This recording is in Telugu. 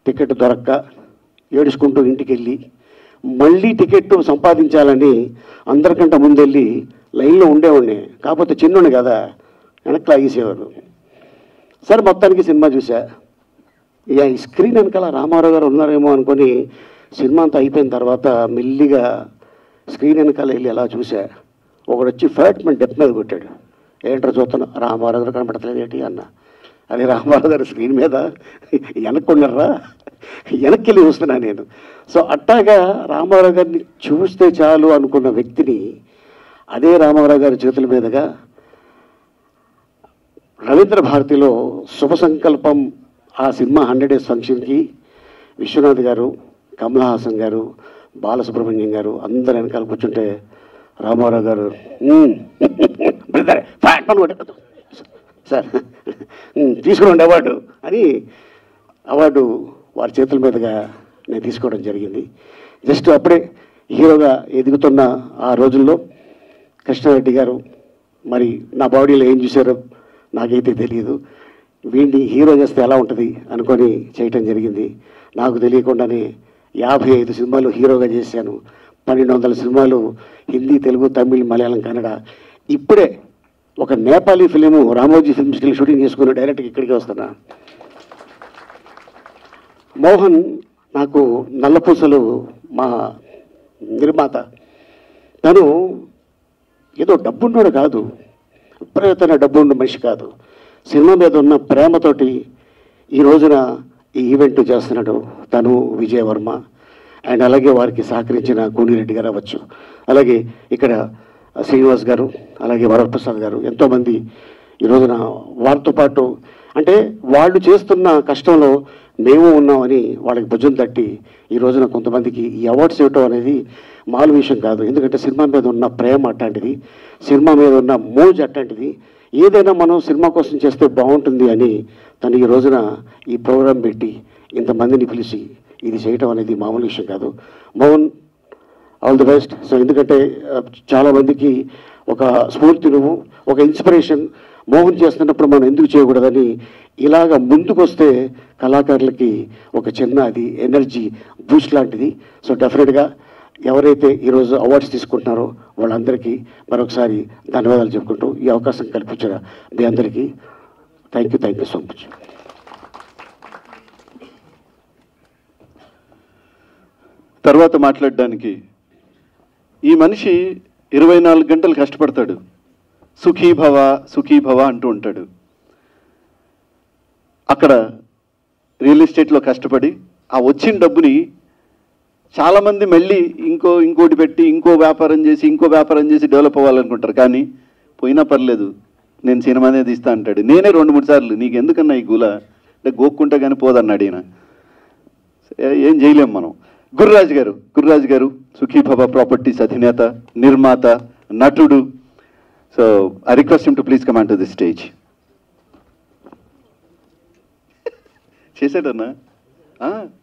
టికెట్ దొరక్క ఏడుచుకుంటూ ఇంటికి వెళ్ళి మళ్ళీ టికెట్ సంపాదించాలని అందరికంటే ముందెళ్ళి లైన్లో ఉండేవాడిని కాకపోతే చిన్నోడిని కదా వెనక్కి లాగేసేవారు సరే మొత్తానికి సినిమా చూసా ఇక ఈ స్క్రీన్ వెనకాల రామారావు గారు ఉన్నారేమో అనుకొని సినిమా అంతా అయిపోయిన తర్వాత మెల్లిగా స్క్రీన్ వెనకాల వెళ్ళి ఎలా చూసా ఒకడు వచ్చి ఫ్యాట్ మన డెప్ మీద కొట్టాడు ఏంటో చూస్తున్నా రామారావు గారు కనపడతలేదు ఏంటి అన్న అదే రామారావు గారు స్క్రీన్ మీద వెనక్కి ఉన్నారా వెనక్కి వెళ్ళి చూస్తున్నా నేను సో అట్టాగా రామారావు గారిని చూస్తే చాలు అనుకున్న వ్యక్తిని అదే రామారావు గారి చేతుల మీదుగా రవీంద్ర భారతిలో శుభ సంకల్పం ఆ సినిమా హండ్రెడ్ డేస్ ఫంక్షన్కి విశ్వనాథ్ గారు కమల్ హాసన్ గారు బాలసుబ్రహ్మణ్యం గారు అందరు వెనకాల కూర్చుంటే రామారావు గారు "మ్మ్, బ్రదర్ ఫ్యాట్ పని కొట్టదు సార్ "మ్మ్, తీసుకోండి అవార్డు అని అవార్డు వారి చేతుల మీదుగా నేను తీసుకోవడం జరిగింది జస్ట్ అప్పుడే హీరోగా ఎదుగుతున్న ఆ రోజుల్లో కృష్ణారెడ్డి గారు మరి నా బాడీలో ఏం చూశారో నాకైతే తెలియదు వీడిని హీరో చేస్తే ఎలా ఉంటుంది అనుకొని చేయటం జరిగింది నాకు తెలియకుండానే యాభై ఐదు సినిమాలు హీరోగా చేశాను పన్నెండు వందల సినిమాలు హిందీ తెలుగు తమిళ్ మలయాళం కన్నడ ఇప్పుడే ఒక నేపాలీ ఫిలిము రామోజీ ఫిల్మ్స్కి వెళ్ళి షూటింగ్ చేసుకుని డైరెక్ట్గా ఇక్కడికి వస్తున్నా మోహన్ నాకు నల్లపూసలు మా నిర్మాత తను ఏదో డబ్బున్నోడు కాదు విపరీతమైన డబ్బు ఉన్న మనిషి కాదు సినిమా మీద ఉన్న ప్రేమతోటి ఈ రోజున ఈ ఈవెంట్ చేస్తున్నాడు తను విజయవర్మ అండ్ అలాగే వారికి సహకరించిన కోనిరెడ్డి గారు అవ్వచ్చు అలాగే ఇక్కడ శ్రీనివాస్ గారు అలాగే వరప్రసాద్ గారు ఎంతోమంది ఈ రోజున వారితో పాటు అంటే వాళ్ళు చేస్తున్న కష్టంలో మేము ఉన్నామని వాళ్ళకి భుజం తట్టి ఈ రోజున కొంతమందికి ఈ అవార్డ్స్ ఇవ్వటం అనేది మామూలు విషయం కాదు ఎందుకంటే సినిమా మీద ఉన్న ప్రేమ అట్లాంటిది సినిమా మీద ఉన్న మోజ్ అట్లాంటిది ఏదైనా మనం సినిమా కోసం చేస్తే బాగుంటుంది అని తను ఈ రోజున ఈ ప్రోగ్రాం పెట్టి ఇంతమందిని పిలిచి ఇది చేయటం అనేది మామూలు విషయం కాదు Mohan all the best so ఎందుకంటే ఆ, చాలా మందికి ఒక స్ఫూర్తి నువ్వు ఒక ఇన్స్పిరేషన్ మోహన్ చేస్తున్నప్పుడు మనం ఎందుకు చేయకూడదని ఇలాగ ముందుకొస్తే కళాకారులకి ఒక చిన్న అది ఎనర్జీ బూస్ట్ లాంటిది సో డెఫినెట్గా ఎవరైతే ఈరోజు అవార్డ్స్ తీసుకుంటున్నారో వాళ్ళందరికీ మరొకసారి ధన్యవాదాలు చెప్పుకుంటూ ఈ అవకాశం కల్పించిన మీ అందరికీ thank you thank you so much తర్వాత మాట్లాడడానికి ఈ మనిషి ఇరవై నాలుగు గంటలు కష్టపడతాడు సుఖీభవ సుఖీభవ అంటూ ఉంటాడు అక్కడ రియల్ ఎస్టేట్లో కష్టపడి ఆ వచ్చిన డబ్బుని చాలామంది మళ్ళీ ఇంకో ఇంకోటి పెట్టి ఇంకో వ్యాపారం చేసి ఇంకో వ్యాపారం చేసి డెవలప్ అవ్వాలనుకుంటారు కానీ పోయినా పర్లేదు నేను సినిమానే తీస్తా అంటాడు నేనే రెండు మూడు సార్లు నీకు ఎందుకన్నా ఈ గుల అంటే గోక్కుంటే కానీ పోదన్నాడు ఈయన ఏ- ఏం చేయలేం మనం గురురాజు గారు గురురాజు గారు సుఖీభవ ప్రాపర్టీస్ అధినేత నిర్మాత నటుడు so I request him to please command to the stage చేశాడన్నా ఆ,